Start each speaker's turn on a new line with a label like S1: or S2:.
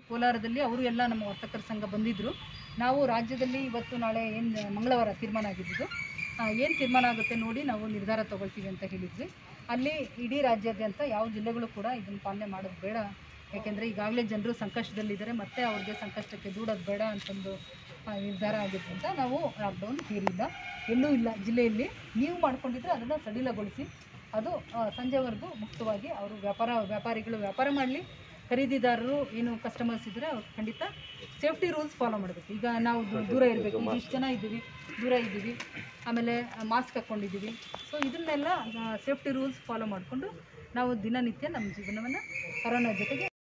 S1: ಕೋಲಾರದಲ್ಲಿ ಅವರು ಎಲ್ಲ ನಮ್ಮ ವರ್ತಕರ ಸಂಘ ಬಂದಿದ್ದರು ನಾವು ರಾಜ್ಯದಲ್ಲಿ ಇವತ್ತು ನಾಳೆ ಏನು ಮಂಗಳವಾರ ತೀರ್ಮಾನ ಆಗಿದ್ದು ಏನು ತೀರ್ಮಾನ ಆಗುತ್ತೆ ನೋಡಿ ನಾವು ನಿರ್ಧಾರ ತಗೊಳ್ತೀವಿ ಅಂತ ಹೇಳಿದ್ವಿ ಅಲ್ಲಿ ಇಡೀ ರಾಜ್ಯಾದ್ಯಂತ ಯಾವ ಜಿಲ್ಲೆಗಳು ಕೂಡ ಇದನ್ನು ಪಾಲನೆ ಮಾಡೋದು ಬೇಡ ಯಾಕೆಂದರೆ ಈಗಾಗಲೇ ಜನರು ಸಂಕಷ್ಟದಲ್ಲಿದ್ದಾರೆ ಮತ್ತೆ ಅವ್ರಿಗೆ ಸಂಕಷ್ಟಕ್ಕೆ ದೂಡೋದು ಬೇಡ ಅಂತಂದು ಆ, ನಿರ್ಧಾರ ಆಗಿದ್ದರಿಂದ ನಾವು ಲಾಕ್ಡೌನ್ ಹೇರಿಲ್ಲ ಎಲ್ಲೂ ಇಲ್ಲ ಜಿಲ್ಲೆಯಲ್ಲಿ ನೀವು ಮಾಡ್ಕೊಂಡಿದ್ರೆ ಅದನ್ನು ಸಡಿಲಗೊಳಿಸಿ ಅದು ಆ, ಸಂಜೆವರೆಗೂ ಮುಕ್ತವಾಗಿ ಅವರು ವ್ಯಾಪಾರ ವ್ಯಾಪಾರಿಗಳು ವ್ಯಾಪಾರ ಮಾಡಲಿ ಖರೀದಿದಾರರು ಏನು ಕಸ್ಟಮರ್ಸ್ ಇದ್ದರೆ ಅವ್ರು ಖಂಡಿತ ಸೇಫ್ಟಿ ರೂಲ್ಸ್ ಫಾಲೋ ಮಾಡಬೇಕು ಈಗ ನಾವು ದೂ- ದೂರ ಇರಬೇಕು ಇಷ್ಟು ಜನ ಇದ್ದೀವಿ ದೂರ ಇದ್ದೀವಿ ಆಮೇಲೆ ಮಾಸ್ಕ್ ಹಾಕ್ಕೊಂಡಿದ್ದೀವಿ ಸೊ ಇದನ್ನೆಲ್ಲ ಸೇಫ್ಟಿ ರೂಲ್ಸ್ ಫಾಲೋ ಮಾಡಿಕೊಂಡು ನಾವು ದಿನನಿತ್ಯ ನಮ್ಮ ಜೀವನವನ್ನು ಕರೋನಾ ಜೊತೆಗೆ